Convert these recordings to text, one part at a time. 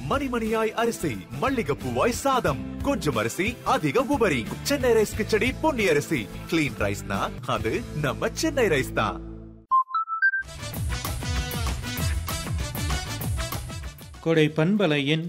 மணிமணியாய் அரிசி மல்லிகைப்பூவாய் சாதம் கொஞ்சம் அரிசி அதிக உபரி சென்னை ரைஸ் கிச்சடி பொன்னி அரிசி கிளீன் ரைஸ்னா அது நம்ம சென்னை ரைஸ் தான் கொடை பண்பலையின்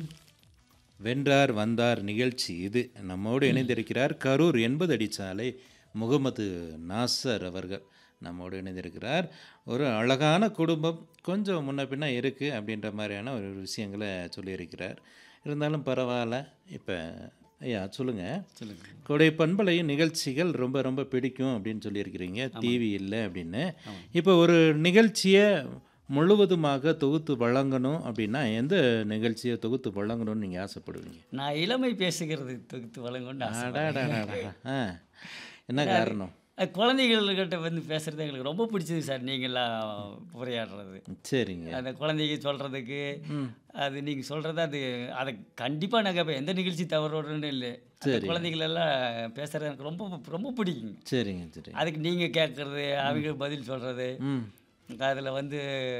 வென்றார் வந்தார் நிகழ்ச்சி இது நம்மோடு இணைந்திருக்கிறார் கரூர் எண்பது அடி சாலை முகமது நாசர் அவர்கள் நம்மோடு இணைந்திருக்கிறார் ஒரு அழகான குடும்பம் கொஞ்சம் முன்ன பின்ன இருக்குது அப்படின்ற மாதிரியான ஒரு விஷயங்களை சொல்லியிருக்கிறார் இருந்தாலும் பரவாயில்ல இப்போ ஐயா சொல்லுங்கள் சொல்லுங்க கொடை பண்பலையின் நிகழ்ச்சிகள் ரொம்ப ரொம்ப பிடிக்கும் அப்படின்னு சொல்லியிருக்கிறீங்க டிவி இல்லை அப்படின்னு இப்போ ஒரு நிகழ்ச்சியை முழுவதுமாக தொகுத்து வழங்கணும் அப்படின்னா எந்த நிகழ்ச்சியை தொகுத்து வழங்கணும்னு நீங்கள் ஆசைப்படுவீங்க நான் இளமை பேசுகிறது தொகுத்து வழங்கணும்னு ஆசை அடாடாடாடா. ஆ என்ன காரணம் அது குழந்தைகள்கிட்ட வந்து பேசுறது எங்களுக்கு ரொம்ப பிடிச்சது சார் நீங்களாம் உரையாடுறது சரிங்க அந்த குழந்தைங்க சொல்கிறதுக்கு அது நீங்கள் சொல்கிறது அது அதை கண்டிப்பாக நாங்கள் இப்போ எந்த நிகழ்ச்சி தவறோடுன்னு இல்லை அந்த குழந்தைகள் எல்லாம் பேசுகிறது எனக்கு ரொம்ப ரொம்ப பிடிக்குங்க சரிங்க சரி அதுக்கு நீங்கள் கேட்குறது அவங்க பதில் சொல்கிறது ம் அதில் வந்து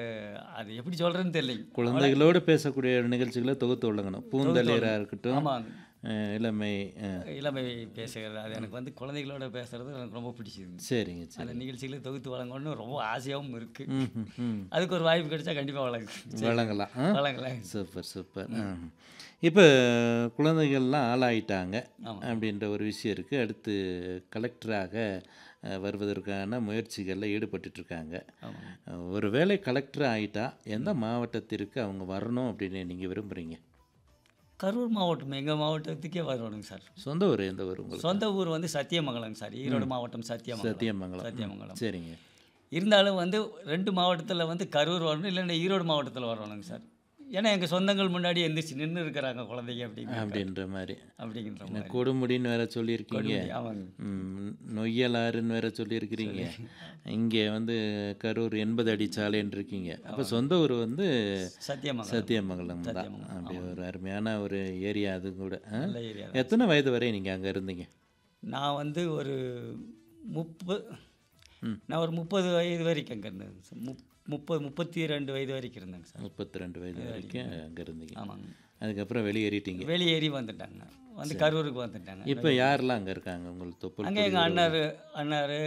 அது எப்படி சொல்கிறதுன்னு தெரியலைங்க குழந்தைகளோடு பேசக்கூடிய நிகழ்ச்சிகளை தொகுத்து வழங்கணும் பூந்தளிராக இருக்கட்டும் ஆமாங்க அஹ், இளமை அஹ், இளமை பேசுகிறது அது எனக்கு வந்து குழந்தைகளோட பேசுகிறது எனக்கு ரொம்ப பிடிச்சது சரிங்க சரி அந்த நிகழ்ச்சிகளை தொகுத்து வழங்கணும்னு ரொம்ப ஆசையாகவும் இருக்குது ம் ம், ம் அதுக்கு ஒரு வாய்ப்பு கிடைச்சா கண்டிப்பாக வழங்கு வழங்கலாம் ஆ வழங்கலாம் சூப்பர் சூப்பர் இப்போ குழந்தைகள்லாம் ஆளாயிட்டாங்க அப்படின்ற ஒரு விஷயம் இருக்குது அடுத்து கலெக்டராக அஹ், வருவதற்கான முயற்சிகளில் ஈடுபட்டுட்ருக்காங்க ஒரு வேளை கலெக்டர் ஆகிட்டா எந்த மாவட்டத்திற்கு அவங்க வரணும் அப்படின்னு நீங்கள் விரும்புகிறீங்க கரூர் மாவட்டம் எங்கள் மாவட்டத்துக்கே வரணுங்க சார் சொந்த ஊர் எந்த ஊர் உங்களுக்கு சொந்த ஊர் வந்து சத்தியமங்கலம் சார் ஈரோடு மாவட்டம் சத்தியமங்கலம் சத்தியமங்கலம் சத்தியமங்கலம் சரிங்க இருந்தாலும் வந்து ரெண்டு மாவட்டத்தில் வந்து கரூர் வரணும் இல்லைன்னா ஈரோடு மாவட்டத்தில் வரணுங்க சார் ஏன்னா எங்கள் சொந்தங்கள் முன்னாடி எந்திரிச்சு நின்று இருக்கிறாங்க குழந்தைங்க அப்படிங்க அப்படின்ற மாதிரி அப்படிங்கிற என்ன மாதிரி கொடுமுடின்னு வேற சொல்லியிருக்கீங்க ஆமாங்க ம், நொய்யலாறுன்னு வேற சொல்லியிருக்கிறீங்க இங்கே வந்து கரூர் எண்பது அடி சாலைன்னு இருக்கீங்க அப்போ சொந்த ஊர் வந்து சத்தியமங்கலம் சத்தியமங்கலம் தான் அப்படி ஒரு அருமையான ஒரு ஏரியா அது கூட ஆ? நல்ல ஏரியா எத்தனை வயது வரை நீங்கள் அங்கே இருந்தீங்க நான் வந்து ஒரு முப்பது நான் ஒரு முப்பது வயது வரைக்கும் அங்கே இருந்தேங்க சார் முப் முப்பது முப்பத்தி ரெண்டு வயது வரைக்கும் இருந்தேங்க சார் முப்பத்தி ரெண்டு வயது வரைக்கும் அங்கே இருந்தீங்க ஆமாங்க அதுக்கப்புறம் வெளியேறிட்டீங்க வெளியேறி வந்துட்டாங்க வந்து கரூருக்கு வந்துட்டாங்க இப்போ யாரெல்லாம் அங்கே இருக்காங்க உங்களுக்கு தொப்புள் அங்கே எங்கள் அண்ணார் அண்ணார்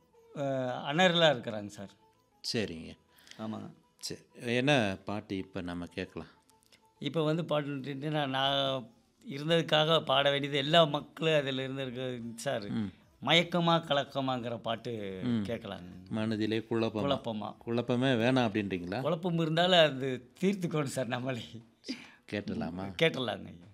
அண்ணர்லாம் இருக்கிறாங்க சார் சரிங்க ஆமாங்க சரி என்ன பாட்டு இப்போ நம்ம கேட்கலாம் இப்போ வந்து பாட்டு நான் நான் இருந்ததுக்காக பாட வேண்டியது எல்லா மக்களும் அதில் இருந்திருக்கு சார் மயக்கமா கலக்கமாங்கிற பாட்டு கேட்கலாங்க மனதிலே குழப்பம் குழப்பமா குழப்பமே வேணாம் அப்படின்றீங்களா குழப்பம் இருந்தாலும் அது தீர்த்துக்கணும் சார் நம்மளே கேட்டலாமா கேட்டுடலாங்க ஐயா